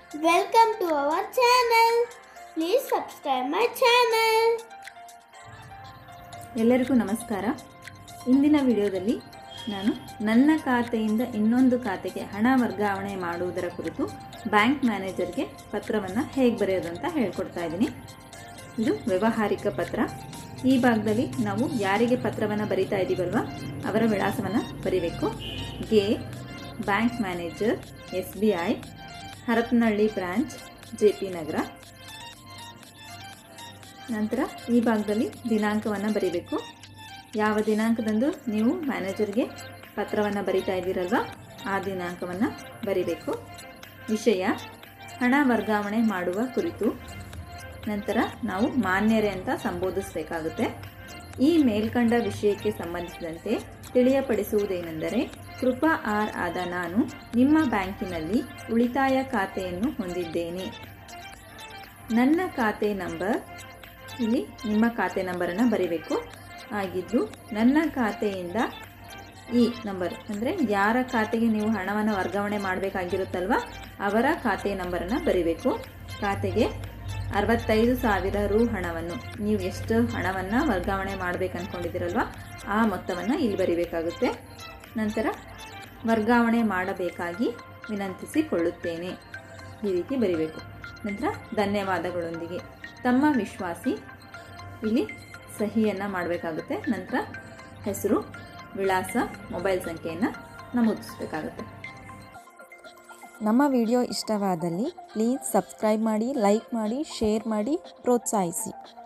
Welcome to our channel. Please subscribe my channel. ಎಲ್ಲರಿಗೂ ನಮಸ್ಕಾರ ಇಂದಿನ ವಿಡಿಯೋದಲ್ಲಿ ನಾನು ನನ್ನ ಖಾತೆಯಿಂದ ಇನ್ನೊಂದು ಖಾತೆಗೆ ಹಣ ವರ್ಗಾವಣೆ ಮಾಡುವುದರ ಕುರಿತು ಬ್ಯಾಂಕ್ ಮ್ಯಾನೇಜರ್ಗೆ ಪತ್ರವನ್ನು ಹೇಗೆ ಬರೆಯೋದು ಅಂತ ಹೇಳ್ಕೊಡ್ತಾ ಇದ್ದೀನಿ ಇದು ವ್ಯವಹಾರಿಕ ಪತ್ರ ಈ ಭಾಗದಲ್ಲಿ ನಾವು ಯಾರಿಗೆ ಪತ್ರವನ್ನು ಬರಿತಾ ಇದ್ದೀವಲ್ವ ಅವರ ವಿಳಾಸವನ್ನು ಬರಿಬೇಕು ಗೆ bank manager S B I Harapanahalli branch J P Nagar ನಂತರ ಈ ಭಾಗದಲ್ಲಿ ದಿನಾಂಕವನ್ನು ಬರೀಬೇಕು ಯಾವ ದಿನಾಂಕದಂದು ನೀವು ಮ್ಯಾನೇಜರ್ಗೆ ಪತ್ರವನ್ನು ಬರಿತಾ ಇದ್ದೀರಲ್ವ ಆ ದಿನಾಂಕವನ್ನು ಬರಿಬೇಕು ವಿಷಯ ಹಣ ವರ್ಗಾವಣೆ ಮಾಡುವ ಕುರಿತು ನಂತರ ನಾವು ಮಾನ್ಯರೇ ಅಂತ ಸಂಬೋಧಿಸಬೇಕಾಗುತ್ತೆ ಈ ಮೇಲ್ಕಂಡ ವಿಷಯಕ್ಕೆ ಸಂಬಂಧಿಸಿದಂತೆ ತಿಳಿಯಪಡಿಸುವುದೇನೆಂದರೆ ಕೃಪಾ ಆರ್ ಆದ ನಾನು ನಿಮ್ಮ ಬ್ಯಾಂಕಿನಲ್ಲಿ ಉಳಿತಾಯ ಖಾತೆಯನ್ನು ಹೊಂದಿದ್ದೇನೆ ನನ್ನ ಖಾತೆ ನಂಬರ್ ಇಲ್ಲಿ ನಿಮ್ಮ ಖಾತೆ ನಂಬರನ್ನು ಬರಿಬೇಕು ಆಗಿದ್ದು ನನ್ನ ಖಾತೆಯಿಂದ ಈ ನಂಬರ್ ಅಂದರೆ ಯಾರ ಖಾತೆಗೆ ನೀವು ಹಣವನ್ನು ವರ್ಗಾವಣೆ ಮಾಡಬೇಕಾಗಿರುತ್ತಲ್ವ ಅವರ ಖಾತೆ ನಂಬರನ್ನು ಬರಿಬೇಕು ಖಾತೆಗೆ ಅರವತ್ತೈದು ಸಾವಿರ ರು ಹಣವನ್ನು ನೀವು ಎಷ್ಟು ಹಣವನ್ನು ವರ್ಗಾವಣೆ ಮಾಡಬೇಕು ಅಂದ್ಕೊಂಡಿದ್ದೀರಲ್ವ ಆ ಮೊತ್ತವನ್ನು ಇಲ್ಲಿ ಬರಿಬೇಕಾಗುತ್ತೆ ನಂತರ ವರ್ಗಾವಣೆ ಮಾಡಬೇಕಾಗಿ ವಿನಂತಿಸಿಕೊಳ್ಳುತ್ತೇನೆ ಈ ರೀತಿ ಬರಿಬೇಕು ನಂತರ ಧನ್ಯವಾದಗಳೊಂದಿಗೆ ತಮ್ಮ ವಿಶ್ವಾಸಿ ಇಲ್ಲಿ ಸಹಿಯನ್ನು ಮಾಡಬೇಕಾಗುತ್ತೆ ನಂತರ ಹೆಸರು ವಿಳಾಸ ಮೊಬೈಲ್ ಸಂಖ್ಯೆಯನ್ನು ನಮೂದಿಸಬೇಕಾಗುತ್ತೆ ನಮ್ಮ ವಿಡಿಯೋ ಇಷ್ಟವಾದಲ್ಲಿ ಪ್ಲೀಸ್ ಸಬ್ಸ್ಕ್ರೈಬ್ ಮಾಡಿ ಲೈಕ್ ಮಾಡಿ ಶೇರ್ ಮಾಡಿ ಪ್ರೋತ್ಸಾಹಿಸಿ